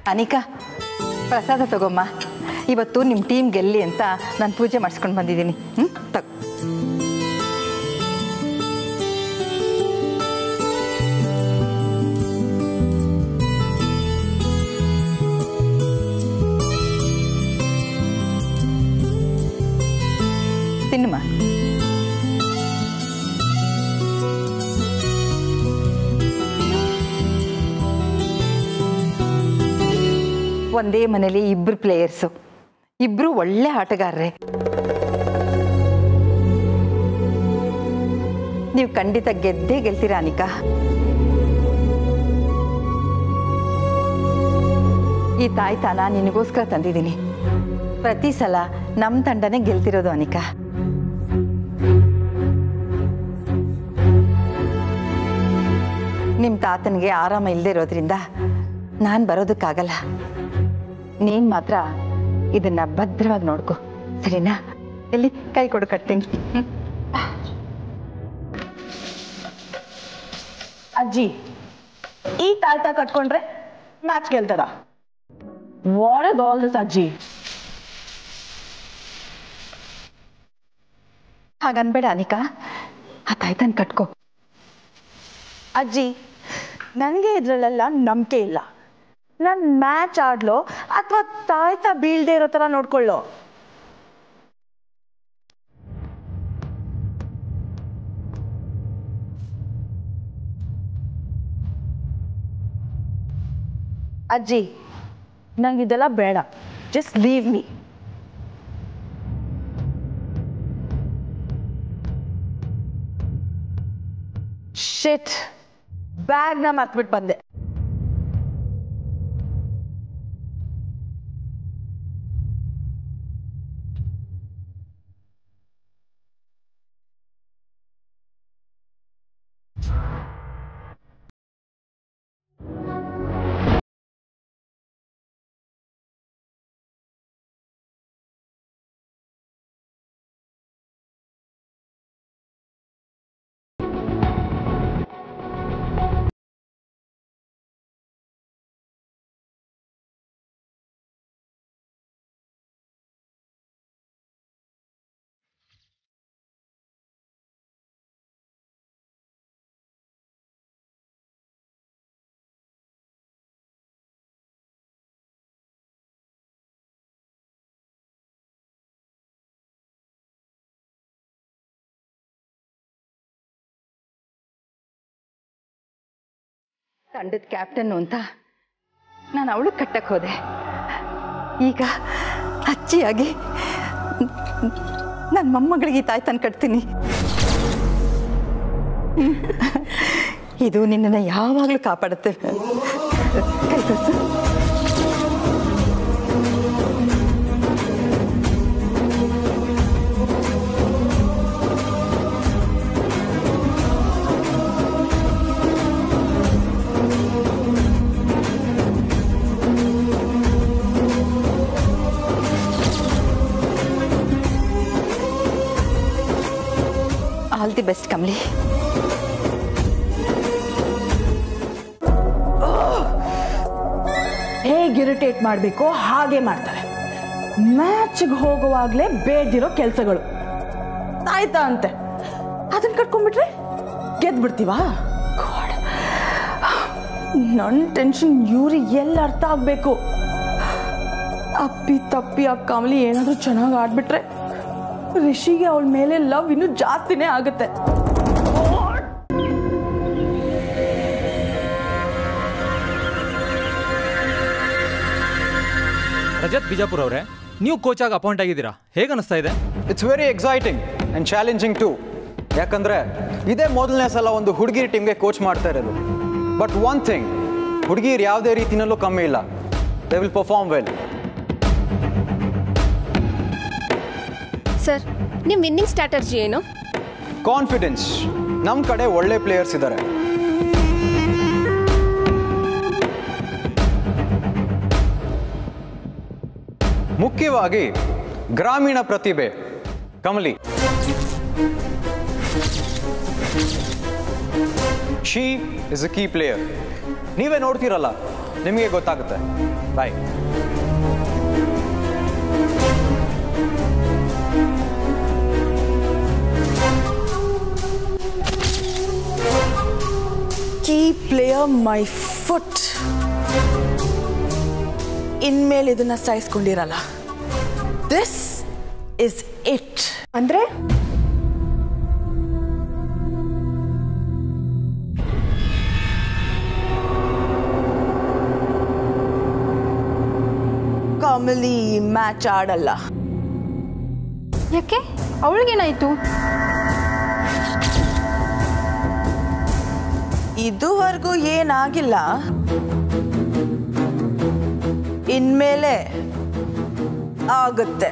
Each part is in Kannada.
ಅನಿಕಾ ಪ್ರಸಾದ ತಗೊಮ್ಮ ಇವತ್ತು ನಿಮ್ಮ ಟೀಮ್ ಗೆಲ್ಲಿ ಅಂತ ನಾನು ಪೂಜೆ ಮಾಡಿಸ್ಕೊಂಡು ಬಂದಿದ್ದೀನಿ ಹ್ಞೂ ತಗೋ ತಿನ್ನಮ್ಮ ಒಂದೇ ಮನೇಲಿ ಇಬ್ರು ಪ್ಲೇಯರ್ಸು ಇಬ್ರು ಒಳ್ಳೆ ಆಟಗಾರರೇ ನೀವು ಖಂಡಿತ ಗೆದ್ದೇ ಗೆಲ್ತೀರಾ ಅನಿಕಾ ಈ ತಾಯ್ತಾನ ನಿನಗೋಸ್ಕರ ತಂದಿದ್ದೀನಿ ಪ್ರತಿ ಸಲ ನಮ್ಮ ತಂಡನೇ ಗೆಲ್ತಿರೋದು ಅನಿಕಾ ನಿಮ್ಮ ತಾತನಿಗೆ ಆರಾಮ ಇಲ್ಲದೆ ಇರೋದ್ರಿಂದ ನಾನು ಬರೋದಕ್ಕಾಗಲ್ಲ ನೀನು ಮಾತ್ರ ಇದನ್ನ ಭದ್ರವಾಗಿ ನೋಡ್ಕೊ ಸರಿನಾ ಎಲ್ಲಿ ಕೈ ಕೊಡು ಕಟ್ತೀನಿ ಹ್ಮ್. ಅಜ್ಜಿ ಈ ತಾಳ್ತಾ ಕಟ್ಕೊಂಡ್ರೆ ಮ್ಯಾಚ್ ಗೆಲ್ತಾರ ವಾಟ್ ಇಸ್ ಆಲ್ ದಿಸ್ ಅಜ್ಜಿ ಹಾಗನ್ಬೇಡ ಅನಿಕಾ ಆ ತಾಯ್ತನ್ ಕಟ್ಕೋ ಅಜ್ಜಿ ನನಗೆ ಇದ್ರಲ್ಲೆಲ್ಲ ನಂಬಿಕೆ ಇಲ್ಲ ನಾನು ಮ್ಯಾಚ್ ಆಡ್ಲೋ ಅಥವಾ ತಾಯ್ತಾ ಬೀಳ್ದೆ ಇರೋ ಥರ ನೋಡ್ಕೊಳ್ಳೋ ಅಜ್ಜಿ ನಂಗೆ ಇದೆಲ್ಲ ಬೇಡ ಜಸ್ಟ್ ಲೀವ್ ಮೀ ಶಿಟ್ ಬ್ಯಾಗ್ನ ಮರ್ತ್ಬಿಟ್ಟು ಬಂದೆ ತಂಡದ ಕ್ಯಾಪ್ಟನ್ ಅಂತ ನಾನು ಅವಳು ಕಟ್ಟಕ್ಕೆ ಹೋದೆ ಈಗ ಅಚ್ಚಿಯಾಗಿ ನನ್ನ ಮೊಮ್ಮಗಳಿಗೆ ಈ ತಾಯ್ತನ ಕಟ್ತೀನಿ ಇದು ನಿನ್ನನ್ನು ಯಾವಾಗಲೂ ಕಾಪಾಡುತ್ತೆ ಕೈ ತೋರ್ಸು. ಆಲ್ ದಿ ಬೆಸ್ಟ್ ಕಮಲಿ ಹೇಗೆ ಇರಿಟೇಟ್ ಮಾಡಬೇಕು ಹಾಗೆ ಮಾಡ್ತಾರೆ ಮ್ಯಾಚ್ಗೆ ಹೋಗುವಾಗಲೇ ಬೇಡ್ದಿರೋ ಕೆಲಸಗಳು ಆಯ್ತಾ ಅಂತೆ ಅದನ್ನ ಕಟ್ಕೊಂಡ್ಬಿಟ್ರೆ ಗೆದ್ಬಿಡ್ತೀವಾ ನನ್ನ ಟೆನ್ಷನ್ ಇವ್ರಿಗೆ ಎಲ್ಲ ಅರ್ಥ ಆಗ್ಬೇಕು ಅಪ್ಪಿ ತಪ್ಪಿ ಆ ಕಮಲಿ ಏನಾದರೂ ಚೆನ್ನಾಗಿ ಆಡ್ಬಿಟ್ರೆ ರಿಷಿಗೆ ಅವಳ ಮೇಲೆ ಲವ್ ಇನ್ನೂ ಜಾಸ್ತಿನೇ ಆಗುತ್ತೆ ರಜತ್ ಬಿಜಾಪುರ್ ಅವರೇ ನೀವು ಕೋಚ್ ಆಗಿ ಅಪಾಯಿಂಟ್ ಆಗಿದ್ದೀರಾ ಹೇಗೆ ಅನಿಸ್ತಾ ಇದೆ it's very exciting and challenging too ಯಾಕಂದರೆ ಇದೇ ಮೊದಲನೇ ಸಲ ಒಂದು ಹುಡುಗಿರ್ ಟೀಮ್ಗೆ ಕೋಚ್ ಮಾಡ್ತಾ ಇರೋದು ಬಟ್ ಒನ್ ಥಿಂಗ್ ಹುಡುಗಿರು ಯಾವುದೇ ರೀತಿನಲ್ಲೂ ಕಮ್ಮಿ ಇಲ್ಲ they will perform well sir ನಿಮ್ಮ ವಿನ್ನಿಂಗ್ ಸ್ಟ್ರಾಟರ್ಜಿ ಏನು ಕಾನ್ಫಿಡೆನ್ಸ್ ನಮ್ಮ ಕಡೆ ಒಳ್ಳೆ ಪ್ಲೇಯರ್ಸ್ ಇದ್ದಾರೆ ಮುಖ್ಯವಾಗಿ ಗ್ರಾಮೀಣ ಪ್ರತಿಭೆ Kamali she is a key player ನೀವೇ ನೋಡ್ತೀರಲ್ಲ ನಿಮಗೆ ಗೊತ್ತಾಗುತ್ತೆ ಬಾಯ್ ಕೀ ಪ್ಲೇಯರ್ ಮೈ ಫುಟ್ ಇನ್ಮೇಲೆ ಇದನ್ನ ಸಾಯಿಸ್ಕೊಂಡಿರಲ್ಲ ದಿಸ್ ಇಸ್ ಇಟ್ ಅಂದ್ರೆ ಕಮಲಿ ಮ್ಯಾಚ್ ಆಡಲ್ಲ ಯಾಕೆ ಅವಳಿಗೇನಾಯ್ತು ಇದುವರೆಗೂ ಏನಾಗಿಲ್ಲ ಇನ್ಮೇಲೆ ಆಗುತ್ತೆ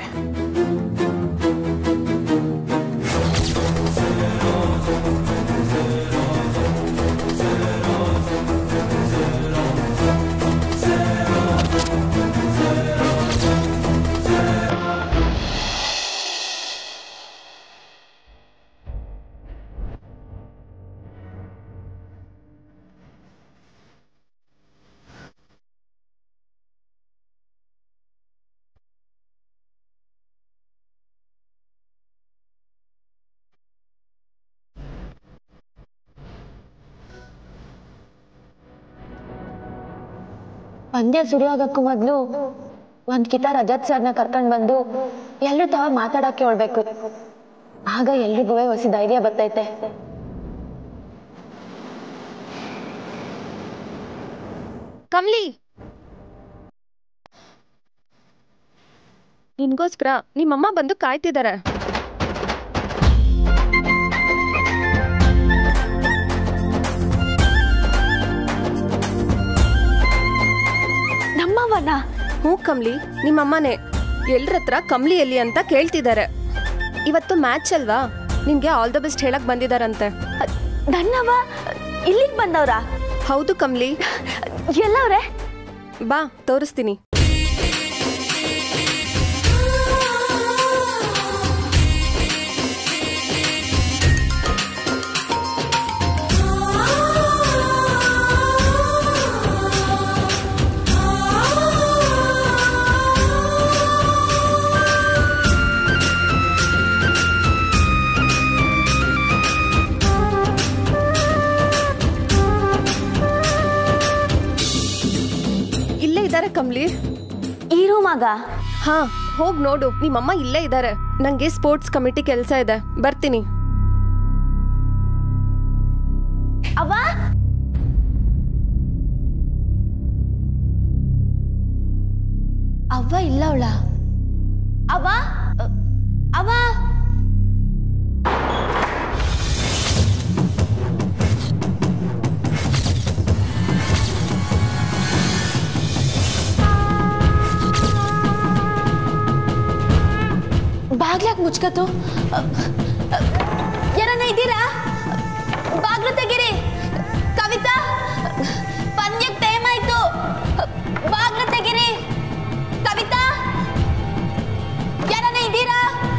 ಪಂದ್ಯ ಶುರು ಆಗಕ್ಕೂ ಮೊದಲು ಒಂದ್ ಕಿತ ರಜತ್ ಸರ್ನ ಕರ್ಕೊಂಡ್ ಬಂದು ಎಲ್ರು ತಾವ ಮಾತಾಡಕ್ಕೆ ಹೇಳ್ಬೇಕು ಆಗ ಎಲ್ರಿಗೂ ಹೊಸ ಧೈರ್ಯ ಬರ್ತೈತೆ ಕಮ್ಲಿ ನಿನ್ಗೋಸ್ಕರ ನಿಮ್ಮಮ್ಮ ಬಂದು ಕಾಯ್ತಿದ್ದಾರೆ ನಮ್ಮವನ ಹ್ಞೂ ಕಮ್ಲಿ ನಿಮ್ಮಮ್ಮನೇ ಎಲ್ರ ಹತ್ರ ಕಮ್ಲಿ ಎಲ್ಲಿ ಅಂತ ಕೇಳ್ತಿದ್ದಾರೆ ಇವತ್ತು ಮ್ಯಾಚ್ ಅಲ್ವಾ ನಿನ್ಗೆ ಆಲ್ ದ ಬೆಸ್ಟ್ ಹೇಳಕ್ ಬಂದಿದಾರಂತೆ ನನ್ನವ ಇಲ್ಲಿಗೆ ಬಂದವ್ರ ಹೌದು ಕಮ್ಲಿ ಎಲ್ಲವ್ರೆ ಬಾ ತೋರಿಸ್ತೀನಿ ಇಲ್ಲೇ ಇದ್ದಾರೆ ಕಮ್ಲಿ ಈ ರೂಮಾಗ ಹಾ ಹೋಗ್ ನೋಡು ನಿಮ್ಮಮ್ಮ ಇಲ್ಲೇ ಇದ್ದಾರೆ ನಂಗೆ ಸ್ಪೋರ್ಟ್ಸ್ ಕಮಿಟಿ ಕೆಲಸ ಇದೆ ಬರ್ತೀನಿ ಅವ ಅವ್ವ ಇಲ್ಲ ಅವಳ ಅವ ಅ, ಅವ ಬಾಗ್ಲಾಕ್ ಮುಚ್ಕತು ಯಾರನ್ನ ಇದ್ದೀರಾ ಬಾಗ್ಲು ತೆಗೀರಿ ಕವಿತಾ ಪಂದ್ಯಕ್ಕೆ ಟೈಮ್ ಆಯ್ತು ಬಾಗ್ಲು ತೆಗೀರಿ ಕವಿತಾ ಯಾರನ್ನ ಇದ್ದೀರಾ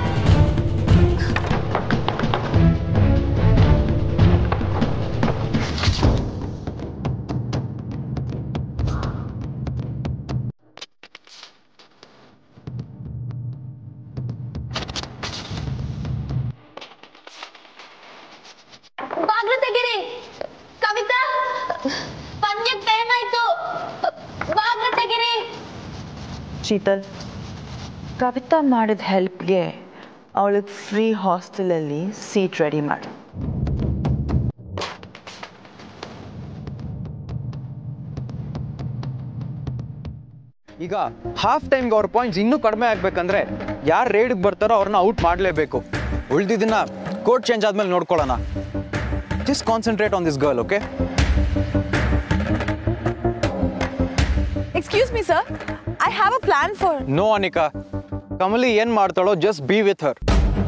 ಬಾಗ್ಲು ತೆಗೀರಿ ಕವಿತಾ ಪಂದ್ಯಕ್ಕೆ ಟೈಮ್ ಆಯ್ತು ಬಾಗ್ಲು ತೆಗೀರಿ ಶೀತಲ್ ಕವಿತಾ ಮಾಡಿದ ಹೆಲ್ಪ್ಗೆ ಅವಳಿಗೆ ಫ್ರೀ ಹಾಸ್ಟೆಲಲ್ಲಿ ಸೀಟ್ ರೆಡಿ ಮಾಡು ಈಗ ಹಾಫ್ ಟೈಮ್ಗೆ ಅವ್ರ ಪಾಯಿಂಟ್ಸ್ ಇನ್ನೂ ಕಡಿಮೆ ಆಗ್ಬೇಕಂದ್ರೆ ಯಾರು ರೇಡ್ಗೆ ಬರ್ತಾರೋ ಅವ್ರನ್ನ ಔಟ್ ಮಾಡಲೇಬೇಕು ಉಳ್ದಿದ್ದನ್ನ ಕೋರ್ಟ್ ಚೇಂಜ್ ಆದ್ಮೇಲೆ ನೋಡ್ಕೊಳ್ಳೋಣ just concentrate on this girl okay excuse me sir I have a plan for no Anika Kamali ಏನ್ ಮಾಡ್ತಾಳೋ just be with her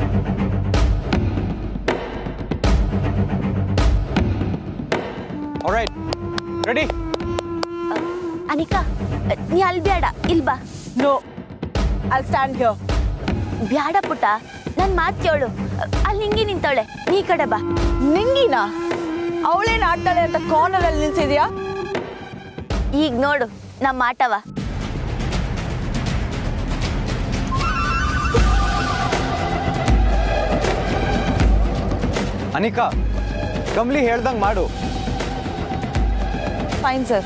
right ready Anika ನೀ ಅಲ್ಲಿ ಬೇಡ ಇಲ್ ಬಾ ನೋ ಐ ಸ್ಟ್ಯಾಂಡ್ ಹಿಯರ್ ಬ್ಯಾಡ ಪುಟ್ಟ ನನ್ ಮಾತ್ ಕೇಳು ಅಲ್ಲಿ ನಿಂಗಿ ನಿಂತವಳೆ ನೀ ಈ ಕಡೆ ಬಾ ನಿಂಗಿನ ಅವಳೇನ್ ಆಡ್ತಾಳೆ ಅಂತ ಕಾರ್ನರ್ ಅಲ್ಲಿ ನಿಲ್ಸಿದ್ಯಾ ಈಗ ನೋಡು ನಮ್ಮ ಆಟವ ಅನಿಕಾ ಕಮ್ಲಿ ಹೇಳ್ದಂಗೆ ಮಾಡು ಫೈನ್ ಸರ್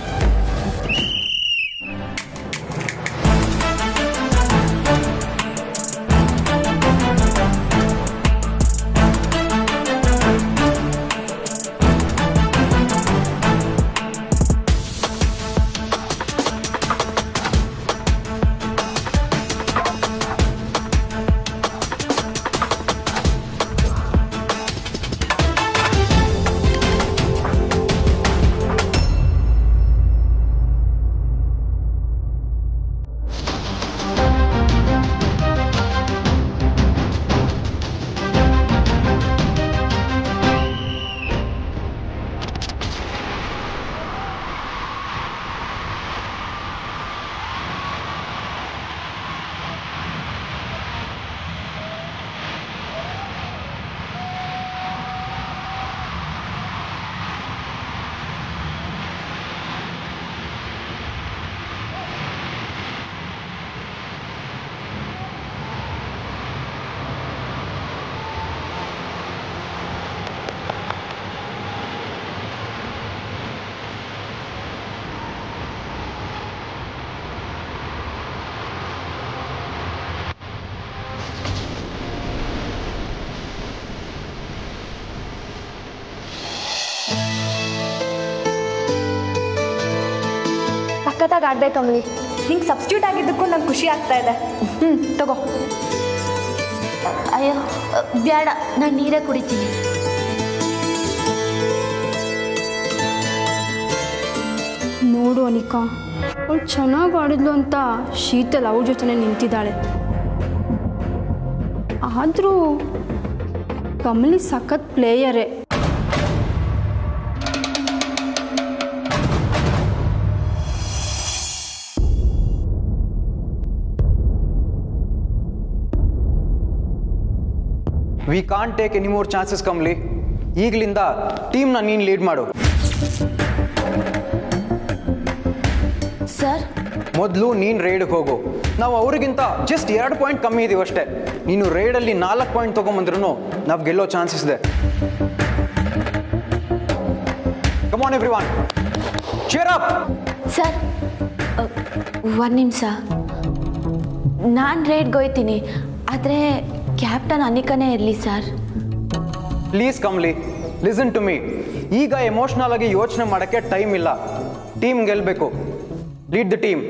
ಸಖತ್ತಾಗಿ ಆಡ್ದೆ ಕಮಲಿ ನಿಂಗೆ ಸಬ್ಸ್ಟ್ಯೂಟ್ ಆಗಿದ್ದಕ್ಕೂ ನಂಗೆ ಖುಷಿ ಆಗ್ತಾ ಇದೆ ಹ್ಞೂ ತಗೋ ಅಯ್ಯೋ ಬೇಡ ನಾನು ನೀರೇ ಕುಡಿತೀನಿ ನೋಡು ಅನಿಕಾ ಅವಳು ಚೆನ್ನಾಗಿ ಆಡಿದ್ಲು ಅಂತ ಶೀತಲ್ ಅವ್ರ ಜೊತೆ ನಿಂತಿದ್ದಾಳೆ ಆದರೂ ಕಮಲಿ ಸಖತ್ ಪ್ಲೇಯರೇ we can't take any more chances Kamli ಈಗಲಿಂದ ಟೀಮ್ನ ನೀನು ಲೀಡ್ ಮಾಡು ಸರ್ ಮೊದಲು ನೀನು ರೈಡ್ಗೆ ಹೋಗು ನಾವು ಅವ್ರಿಗಿಂತ ಜಸ್ಟ್ ಎರಡು ಪಾಯಿಂಟ್ ಕಮ್ಮಿ ಇದೀವಿ ಅಷ್ಟೇ ನೀನು ರೈಡಲ್ಲಿ ನಾಲ್ಕು ಪಾಯಿಂಟ್ ತೊಗೊಂಬಂದ್ರೂ ನಾವು ಗೆಲ್ಲೋ ಚಾನ್ಸಸ್ ಇದೆ come on everyone cheer up sir ಒಂದು ನಿಮಿಷ ನಾನು ರೇಡ್ಗೆ ಹೋಯ್ತೀನಿ ಆದರೆ ಕ್ಯಾಪ್ಟನ್ ಅನಿಕನೇ ಇರಲಿ sir please Kamli listen to me ಈಗ ಎಮೋಷ್ನಲ್ ಆಗಿ ಯೋಚನೆ ಮಾಡೋಕ್ಕೆ ಟೈಮ್ ಇಲ್ಲ ಟೀಮ್ ಗೆಲ್ಲಬೇಕು ಲೀಡ್ ದ ಟೀಮ್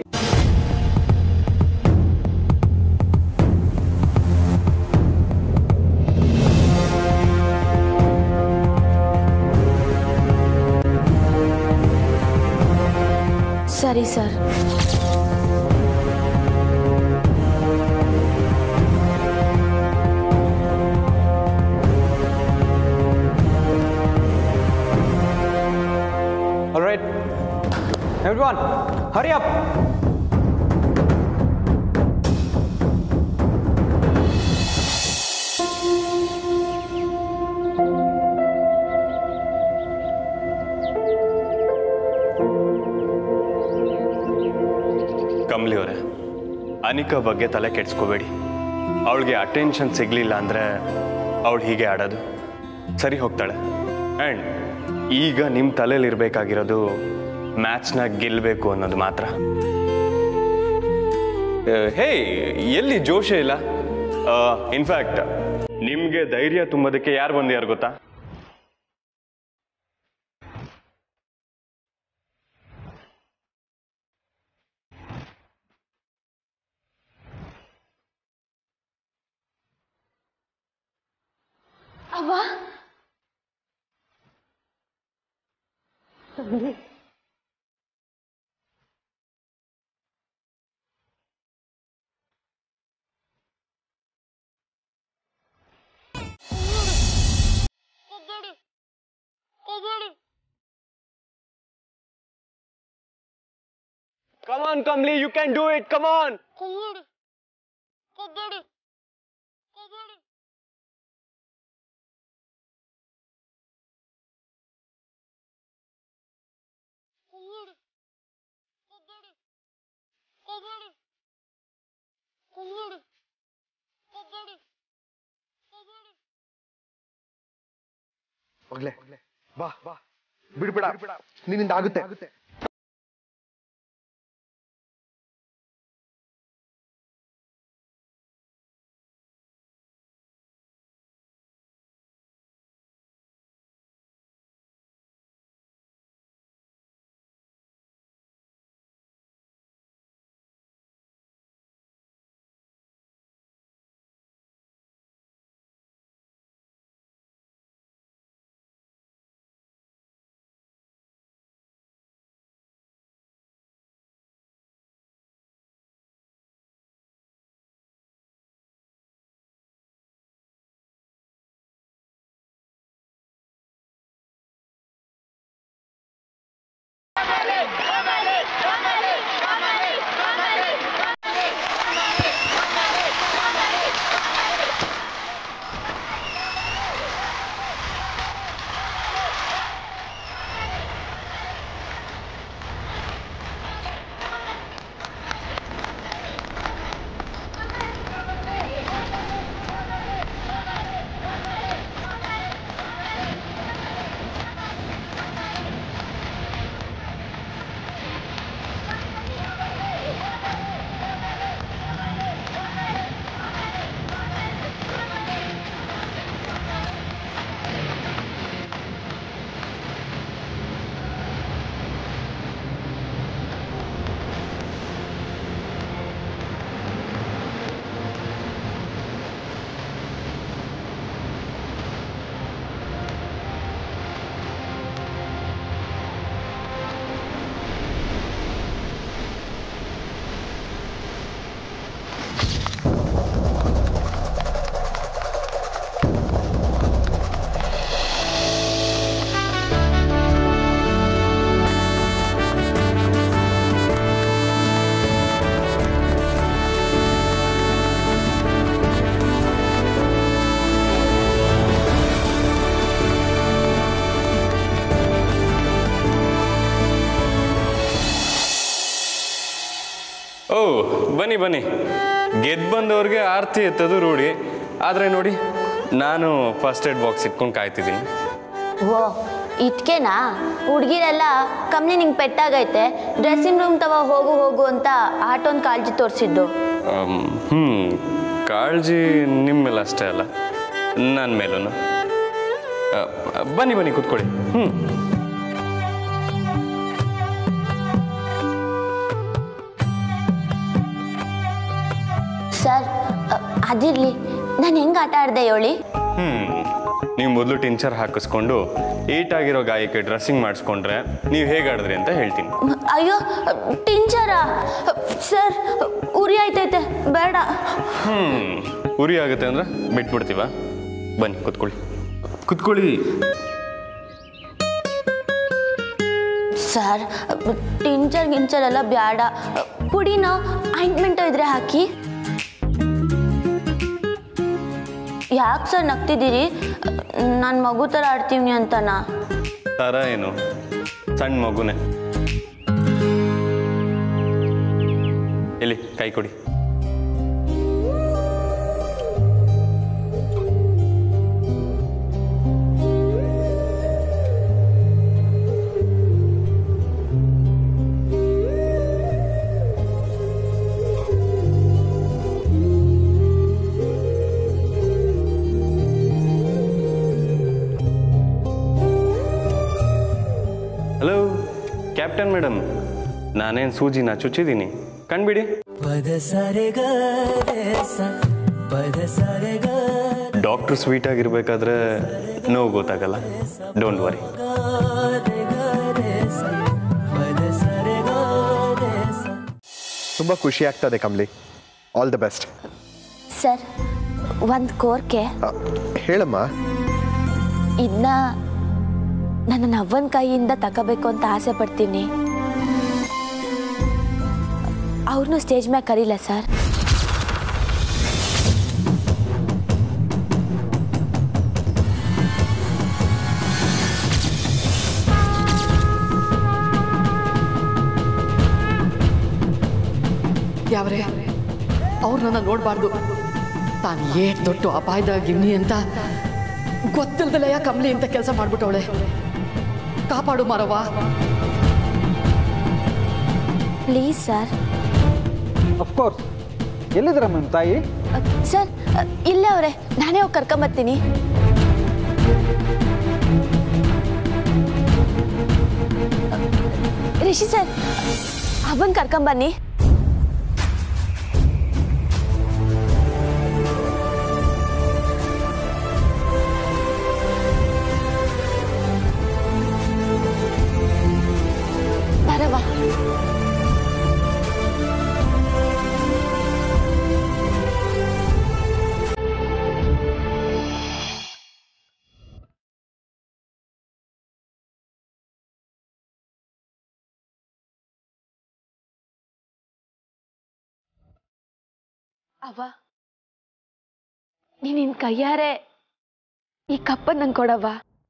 ಸರಿ sir All right. Everyone, hurry up. Kamli ಅವರೇ ಅನಿಕಾ ಬಗ್ಗೆ ತಲೆ ಕೆಡ್ಸ್ಕೋಬೇಡಿ ಅವಳಿಗೆ ಅಟೆನ್ಷನ್ ಸಿಗಲಿಲ್ಲ ಅಂದರೆ ಅವಳು ಹೀಗೆ ಆಡೋದು ಸರಿ ಹೋಗ್ತಾಳೆ ಆ್ಯಂಡ್ ಈಗ ನಿಮ್ಮ ತಲೆಯಲ್ಲಿ ಇರಬೇಕಾಗಿರೋದು ಮ್ಯಾಚ್ನ ಗೆಲ್ಲಬೇಕು ಅನ್ನೋದು ಮಾತ್ರ ಹೇ ಎಲ್ಲಿ ಜೋಶೇ ಇಲ್ಲ ಇನ್ಫ್ಯಾಕ್ಟ್ ನಿಮಗೆ ಧೈರ್ಯ ತುಂಬೋದಕ್ಕೆ ಯಾರು ಬಂದಿಯಾರು ಗೊತ್ತಾ Come on, Kamli, you can do it. Come on. ಹೋಗ್ಲೆ ಬಾ ಬಾ ಬಿಡ್ಬೇಡ ನಿನ್ನಿಂದ ಆಗುತ್ತೆ ಓ ಬನ್ನಿ ಬನ್ನಿ ಗೆದ್ದು ಬಂದವ್ರಿಗೆ ಆರತಿ ಎತ್ತೋದು ರೂಢಿ ಆದರೆ ನೋಡಿ ನಾನು ಫಸ್ಟ್ ಏಡ್ ಬಾಕ್ಸ್ ಇಟ್ಕೊಂಡು ಕಾಯ್ತಿದ್ದೀನಿ ಓ ಇಟ್ಕೆನಾ ಹುಡ್ಗಿರೆಲ್ಲ ಕಮ್ಮಿ ನಿಂಗೆ ಪೆಟ್ಟಾಗೈತೆ ಡ್ರೆಸ್ಸಿಂಗ್ ರೂಮ್ ತವ ಹೋಗು ಹೋಗು ಅಂತ ಆಟೋನ್ ಕಾಳಜಿ ತೋರಿಸಿದ್ದು ಹ್ಞೂ ಕಾಳಜಿ ನಿಮ್ಮ ಮೇಲೆ ಅಷ್ಟೇ ಅಲ್ಲ ನನ್ನ ಮೇಲೂ ಬನ್ನಿ ಬನ್ನಿ ಕೂತ್ಕೊಳ್ಳಿ ಹ್ಞೂ ಸರ್ ಅದಿರ್ಲಿ ನಾನು ಹೆಂಗೆ ಆಟ ಆಡಿದೆ ಹೇಳಿ ಹ್ಮ್ ನೀವು ಮೊದಲು ಟಿಂಚರ್ ಹಾಕಿಸ್ಕೊಂಡು ಏಟಾಗಿರೋ ಗಾಯಕ್ಕೆ ಡ್ರೆಸ್ಸಿಂಗ್ ಮಾಡಿಸ್ಕೊಂಡ್ರೆ ನೀವು ಹೇಗೆ ಆಡಿದ್ರಿ ಅಂತ ಹೇಳ್ತೀನಿ ಅಯ್ಯೋ ಟಿಂಚರ ಸರ್ ಉರಿ ಆಯ್ತೈತೆ ಬೇಡ ಹ್ಮ್ ಉರಿ ಆಗುತ್ತೆ ಅಂದ್ರೆ ಬಿಟ್ಬಿಡ್ತೀವ ಬನ್ನಿ ಕುತ್ಕೊಳ್ಳಿ ಕುತ್ಕೊಳ್ಳಿ ಸರ್ ಟಿಂಚರ್ ಗಿಂಚರ್ ಎಲ್ಲ ಬೇಡ ಪುಡಿನ ಆಯಿಂಟ್ಮೆಂಟ್ ಇದ್ರೆ ಹಾಕಿ ಯಾಕೆ ಸರ್ ನಗ್ತಿದ್ದೀರಿ ನಾನು ಮಗು ಥರ ಆಡ್ತೀವಿ ಅಂತನಾ ಥರ ಏನು ಸಣ್ಣ ಮಗುನೇ ಎಲ್ಲಿ ಕೈ ಕೊಡಿ ಹಲೋ ಕ್ಯಾಪ್ಟನ್ ಮೇಡಮ್ ನಾನೇನು ಸೂಜಿನ ಚುಚ್ಚಿದ್ದೀನಿ ಕಣ್ಬಿಡಿ ಡಾಕ್ಟ್ರು ಸ್ವೀಟ್ ಆಗಿರ್ಬೇಕಾದ್ರೆ ನೋವು ಗೊತ್ತಾಗಲ್ಲ ಡೋಂಟ್ ವರಿ ತುಂಬ ಖುಷಿ ಆಗ್ತದೆ Kamali all the best sir ಒಂದು ಕೋರ್ಕೆ ಹೇಳಮ್ಮ ಇದನ್ನ ನನ್ನ ಅವ್ವನ ಕೈಯಿಂದ ತಗೋಬೇಕು ಅಂತ ಆಸೆ ಪಡ್ತೀನಿ ಅವ್ರನ್ನೂ ಸ್ಟೇಜ್ ಮ್ಯಾಗ ಕರೀಲ ಸರ್ ಯಾವ್ರೆ ಅವ್ರು ನನ್ನ ನೋಡಬಾರ್ದು ತಾನು ಏಟ್ ದೊಡ್ಡ ಅಪಾಯದಾಗಿವ್ನಿ ಅಂತ ಗೊತ್ತಿಲ್ದಲೆ ಯಾ ಕಮ್ಲಿ ಅಂತ ಕೆಲಸ ಮಾಡ್ಬಿಟ್ಟವಳೆ ಕಾಪಾಡು ಮಾರವ್ವ ಪ್ಲೀಸ್ ಸರ್ ಅಫ್ಕೋರ್ಸ್ ಎಲ್ಲಿದ್ದೀರ ಮ್ಯಾಮ್ ತಾಯಿ ಸರ್ ಇಲ್ಲೇ ಅವರೇ ನಾನೇ ಹೋಗಿ ಕರ್ಕೊಂಬರ್ತೀನಿ ರಿಷಿ ಸರ್ ಅವನ್ ಕರ್ಕೊಂಬನ್ನಿ ಬರವಾ ಅವ್ವ ನೀನ್ ನಿನ್ ಕೈಯಾರೆ ಈ ಕಪ್ಪನ್ ನಂಗೆ ಕೊಡವ್ವ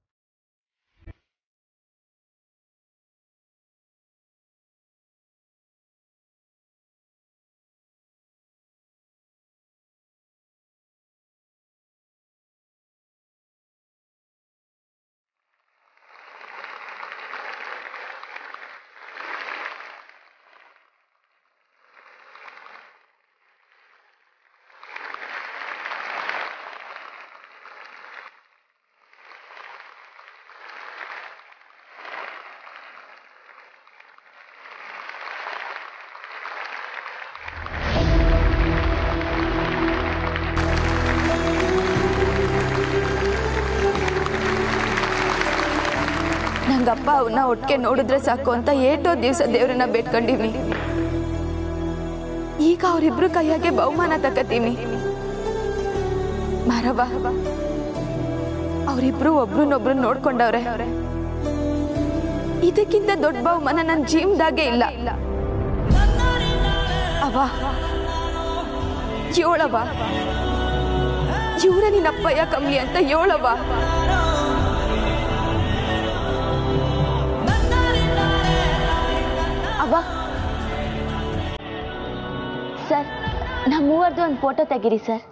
ನಂಗಪ್ಪ ಅವನ್ನ ಒಟ್ಟಿಗೆ ನೋಡಿದ್ರೆ ಸಾಕು ಅಂತ ಏಟೋ ದಿವಸ ದೇವ್ರನ್ನ ಬೇಡ್ಕೊಂಡಿವ್ನಿ ಈಗ ಅವರಿಬ್ರು ಕೈಯಾಗೆ ಬಹುಮಾನ ತಕತೀನಿ ಮಾರವ ಅವರಿಬ್ರು ಒಬ್ರನ್ನೊಬ್ರು ನೋಡ್ಕೊಂಡವ್ರೆ ಇದಕ್ಕಿಂತ ದೊಡ್ಡ ಬಹುಮಾನ ನನ್ನ ಜೀವನದಾಗೆ ಇಲ್ಲ ಅವ ಏಳವ ಇವ್ರ ನಿನ್ನಪ್ಪಯ್ಯ ಕಮ್ಮಿ ಅಂತ ಏಳವ ಅವ್ವ ಸರ್ ನಮ್ಮ ಮೂವರ್ದು ಒಂದು ಫೋಟೋ ತೆಗೀರಿ ಸರ್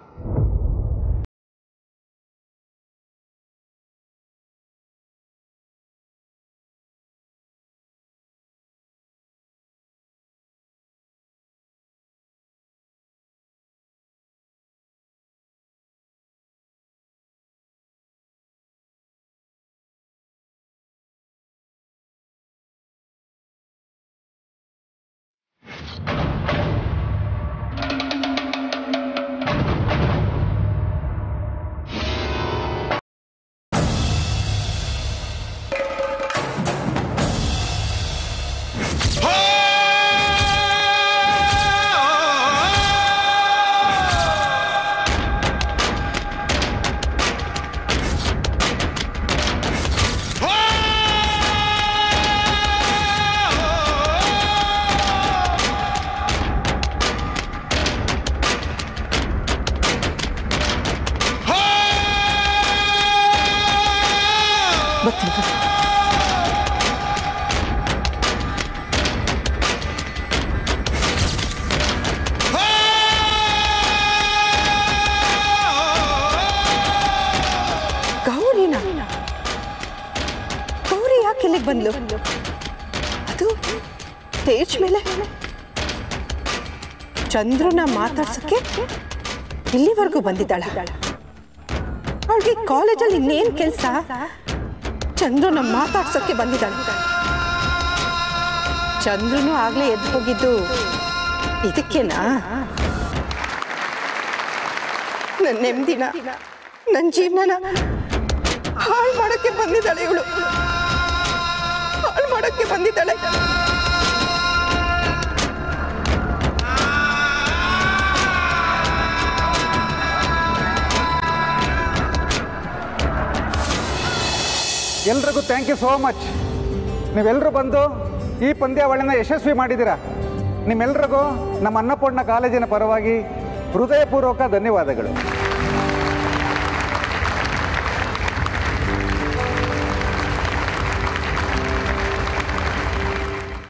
ಗೌರಿನ ಗೌರಿ ಯಾಕೆ ಇಲ್ಲಿಗೆ ಬಂದ್ಲು ಅದು ಸ್ಟೇಜ್ ಮೇಲೆ ಚಂದ್ರನ ಮಾತಾಡ್ಸಕ್ಕೆ ಇಲ್ಲಿವರೆಗೂ ಬಂದಿದ್ದಾಳ ಅವಳಿಗೆ ಕಾಲೇಜಲ್ಲಿ ಇನ್ನೇನ್ ಕೆಲಸ ಚಂದ್ರನ ಮಾತಾಡ್ಸಕ್ಕೆ ಬಂದಿದ್ದಾಳೆ ಚಂದ್ರನು ಆಗ್ಲೇ ಎದ್ದು ಹೋಗಿದ್ದು ಇದಕ್ಕೇನಾ ನನ್ನ ನೆಮ್ಮದಿನ ನನ್ನ ಜೀವನನ ಹಾಳು ಮಾಡಕ್ಕೆ ಬಂದಿದ್ದಾಳೆ ಇವಳು ಹಾಳು ಮಾಡಕ್ಕೆ ಬಂದಿದ್ದಾಳೆ ಎಲ್ರಿಗೂ ಥ್ಯಾಂಕ್ ಯು ಸೋ ಮಚ್ ನೀವೆಲ್ಲರೂ ಬಂದು ಈ ಪಂದ್ಯಾವಳಿನ ಯಶಸ್ವಿ ಮಾಡಿದ್ದೀರಾ ನಿಮ್ಮೆಲ್ರಿಗೂ ನಮ್ಮ ಅನ್ನಪೂರ್ಣ ಕಾಲೇಜಿನ ಪರವಾಗಿ ಹೃದಯಪೂರ್ವಕ ಧನ್ಯವಾದಗಳು